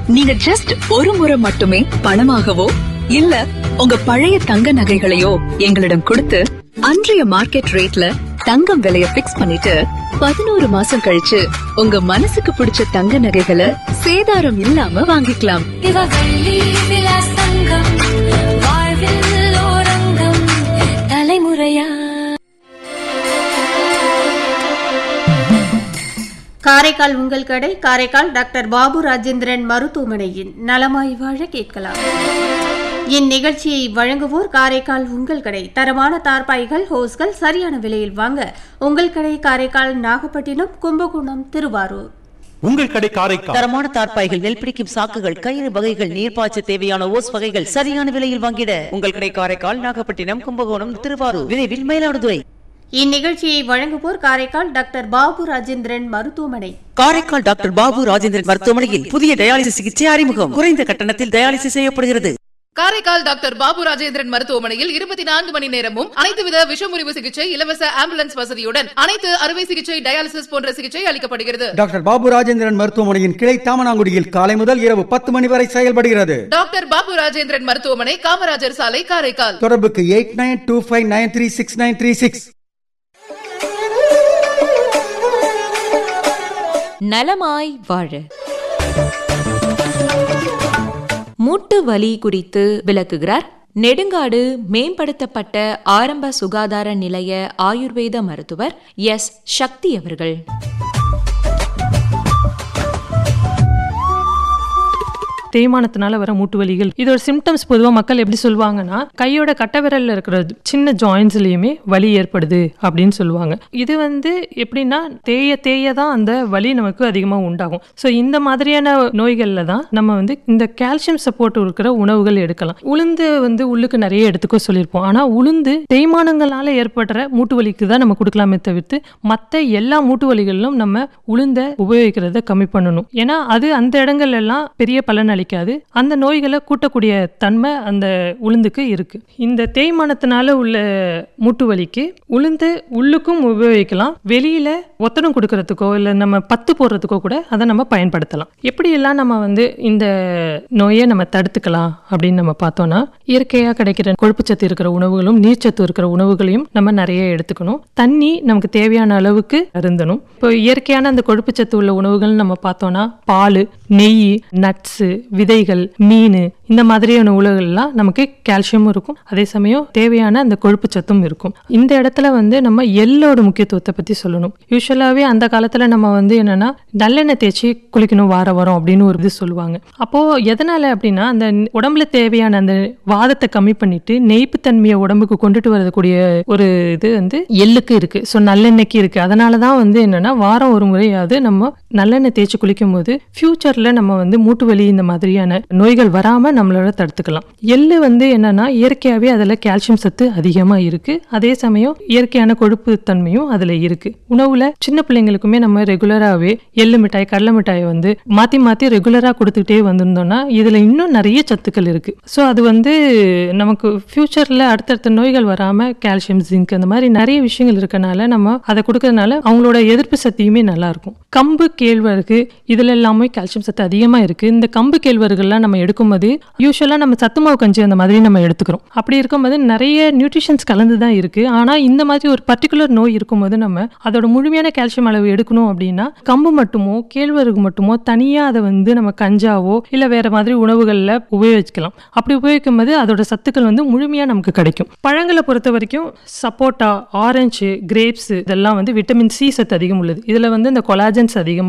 நீங்க ஜஸ்ட் ஒரு முறை மட்டுமே பணமாகவோ இல்ல உங்க பழைய தங்க நகைகளையோ எங்களிடம் கொடுத்து அன்றைய மார்க்கெட் ரேட்ல தங்கம் விலைய பிக்ஸ் பண்ணிட்டு பதினோரு மாசம் கழிச்சு உங்க மனசுக்கு பிடிச்ச தங்க நகைகளை சேதாரம் இல்லாம வாங்கிக்கலாம் இவவள்ளி விலாஸ் தங்கம் வாழ்வில் ஓரங்கம் தலைமுறையா காரைக்கால் உங்கள் கடை காரைக்கால் டாக்டர் பாபு ராஜேந்திரன் மருத்துவமனையின் நலமாய் வாழ கேட்கலாம் இந்நிகழ்ச்சியை வழங்குவோர் காரைக்கால் உங்கள் கடை தரமான தார்பாய்கள் ஹோஸ்கள் சரியான விலையில் வாங்க உங்கள் கடை காரைக்கால் நாகப்பட்டினம் கும்பகோணம் திருவாரூர் உங்கள் கடை காரைக்கால் தரமான தார்ப்பாய்கள் நெல் பிடிக்கும் சாக்குகள் கயிறு வகைகள் நீர்ப்பாய்ச்ச தேவையான ஓஸ் வகைகள் சரியான விலையில் வாங்கிட உங்கள் கடை காரைக்கால் நாகப்பட்டினம் கும்பகோணம் திருவாரூர் விரைவில் மயிலாடுதுறை இந்நிகழ்ச்சியை வழங்குவோர் காரைக்கால் டாக்டர் பாபு ராஜேந்திரன் மருத்துவமனை காரைக்கால் டாக்டர் பாபு ராஜேந்திரன் மருத்துவமனையில் புதிய டயாலிசிஸ் சிகிச்சை அறிமுகம் குறைந்த கட்டணத்தில் டயாலிசிஸ் செய்யப்படுகிறது காரைக்கால் டாக்டர் பாபு ராஜேந்திரன் மருத்துவமனையில் இருபத்தி நான்கு மணி நேரமும் அனைத்து வித விஷமுறிவு சிகிச்சை இலவச ஆம்புலன்ஸ் வசதியுடன் அனைத்து அறுவை சிகிச்சை டயாலிசிஸ் போன்ற சிகிச்சை அளிக்கப்படுகிறது டாக்டர் பாபு ராஜேந்திரன் மருத்துவமனையின் கிளை தாமனாங்குடியில் காலை முதல் இரவு பத்து மணி வரை செயல்படுகிறது டாக்டர் பாபு ராஜேந்திரன் மருத்துவமனை காமராஜர் சாலை காரைக்கால் தொடர்புக்கு eight nine two five nine three six nine three six நலமாய் வாழ மூட்டு வலி குறித்து விளக்குகிறார் நெடுங்காடு மேம்படுத்தப்பட்ட ஆரம்ப சுகாதார நிலைய ஆயுர்வேத மருத்துவர் எஸ் சக்தி அவர்கள் தேய்மானத்தினால வர மூட்டு வலிகள் இதோட சிம்டம்ஸ் பொதுவாக மக்கள் எப்படி சொல்லுவாங்கன்னா கையோட கட்டை விரல்ல இருக்கிற சின்ன ஜாயின்ஸ்லயுமே வலி ஏற்படுது அப்படின்னு சொல்லுவாங்க இது வந்து எப்படின்னா தேய தேய தான் அந்த வலி நமக்கு அதிகமாக உண்டாகும் ஸோ இந்த மாதிரியான நோய்களில் தான் நம்ம வந்து இந்த கால்சியம் சப்போர்ட் இருக்கிற உணவுகள் எடுக்கலாம் உளுந்து வந்து உள்ளுக்கு நிறைய எடுத்துக்க சொல்லியிருப்போம் ஆனால் உளுந்து தேய்மானங்களால ஏற்படுற மூட்டு வலிக்கு தான் நம்ம கொடுக்கலாமே தவிர்த்து மற்ற எல்லா மூட்டு வலிகளிலும் நம்ம உளுந்த உபயோகிக்கிறத கம்மி பண்ணணும் ஏன்னா அது அந்த இடங்கள் எல்லாம் பெரிய பலன் அளிக்காது அந்த நோய்களை கூட்டக்கூடிய தன்மை அந்த உளுந்துக்கு இருக்கு இந்த தேய்மானத்தினால உள்ள மூட்டு வலிக்கு உளுந்து உள்ளுக்கும் உபயோகிக்கலாம் வெளியில ஒத்தடம் கொடுக்கறதுக்கோ இல்லை நம்ம பத்து போடுறதுக்கோ கூட அதை நம்ம பயன்படுத்தலாம் எப்படியெல்லாம் நம்ம வந்து இந்த நோயை நம்ம தடுத்துக்கலாம் அப்படின்னு நம்ம பார்த்தோம்னா இயற்கையாக கிடைக்கிற கொழுப்புச்சத்து இருக்கிற உணவுகளும் நீர்ச்சத்து இருக்கிற உணவுகளையும் நம்ம நிறைய எடுத்துக்கணும் தண்ணி நமக்கு தேவையான அளவுக்கு அருந்தணும் இப்போ இயற்கையான அந்த கொழுப்புச்சத்து உள்ள உணவுகள் நம்ம பார்த்தோம்னா பால் நெய் நட்ஸு விதைகள் மீன் இந்த மாதிரியான உணவுகள்லாம் நமக்கு கால்சியமும் இருக்கும் அதே சமயம் தேவையான அந்த கொழுப்பு சத்தும் இருக்கும் இந்த இடத்துல வந்து நம்ம எள்ளோட முக்கியத்துவத்தை பற்றி சொல்லணும் யூஸ்வலாகவே அந்த காலத்தில் நம்ம வந்து என்னன்னா நல்லெண்ணெய் தேய்ச்சி குளிக்கணும் வார வாரம் அப்படின்னு ஒரு இது சொல்லுவாங்க அப்போது எதனால் அப்படின்னா அந்த உடம்புல தேவையான அந்த வாதத்தை கம்மி பண்ணிட்டு நெய்ப்புத்தன்மையை உடம்புக்கு கொண்டுட்டு வரக்கூடிய ஒரு இது வந்து எள்ளுக்கு இருக்கு ஸோ நல்லெண்ணெய்க்கு இருக்கு அதனால தான் வந்து என்னன்னா வாரம் ஒரு முறையாவது நம்ம நல்லெண்ணெய் தேய்ச்சி குளிக்கும் போது ஃபியூச்சரில் நம்ம வந்து மூட்டு வலி இந்த மாதிரியான நோய்கள் வராமல் நம்மளோட தடுத்துக்கலாம் எள்ளு வந்து என்னன்னா இயற்கையாகவே அதில் கால்சியம் சத்து அதிகமாக இருக்கு அதே சமயம் இயற்கையான கொழுப்பு தன்மையும் அதில் இருக்கு உணவுல சின்ன பிள்ளைங்களுக்குமே நம்ம ரெகுலராகவே எள்ளு மிட்டாய் கடலை மிட்டாயை வந்து மாற்றி மாற்றி ரெகுலராக கொடுத்துக்கிட்டே வந்திருந்தோம்னா இதில் இன்னும் நிறைய சத்துக்கள் இருக்கு ஸோ அது வந்து நமக்கு ஃபியூச்சரில் அடுத்தடுத்த நோய்கள் வராமல் கால்சியம் ஜிங்க் அந்த மாதிரி நிறைய விஷயங்கள் இருக்கனால நம்ம அதை கொடுக்கறதுனால அவங்களோட எதிர்ப்பு சக்தியுமே நல்லா இருக்கும் கம்பு கேழ்வரகு இதுல எல்லாமே கால்சியம் சத்து அதிகமாக இருக்கு இந்த கம்பு கேழ்வரகுலாம் நம்ம எடுக்கும்போது யூஸ்வலாக நம்ம சத்து மாவு கஞ்சி அந்த மாதிரி நம்ம எடுத்துக்கிறோம் அப்படி இருக்கும்போது நிறைய நியூட்ரிஷன்ஸ் கலந்து தான் இருக்கு ஆனால் இந்த மாதிரி ஒரு பர்டிகுலர் நோய் இருக்கும்போது நம்ம அதோட முழுமையான கால்சியம் அளவு எடுக்கணும் அப்படின்னா கம்பு மட்டுமோ கேழ்வரகு மட்டுமோ தனியாக அதை வந்து நம்ம கஞ்சாவோ இல்லை வேற மாதிரி உணவுகளில் உபயோகிக்கலாம் அப்படி உபயோகிக்கும் போது அதோட சத்துக்கள் வந்து முழுமையாக நமக்கு கிடைக்கும் பழங்களை பொறுத்த வரைக்கும் சப்போட்டா ஆரஞ்சு கிரேப்ஸ் இதெல்லாம் வந்து விட்டமின் சி சத்து அதிகம் உள்ளது இதில் வந்து இந்த கொலாஜன்ஸ் அதிகமாக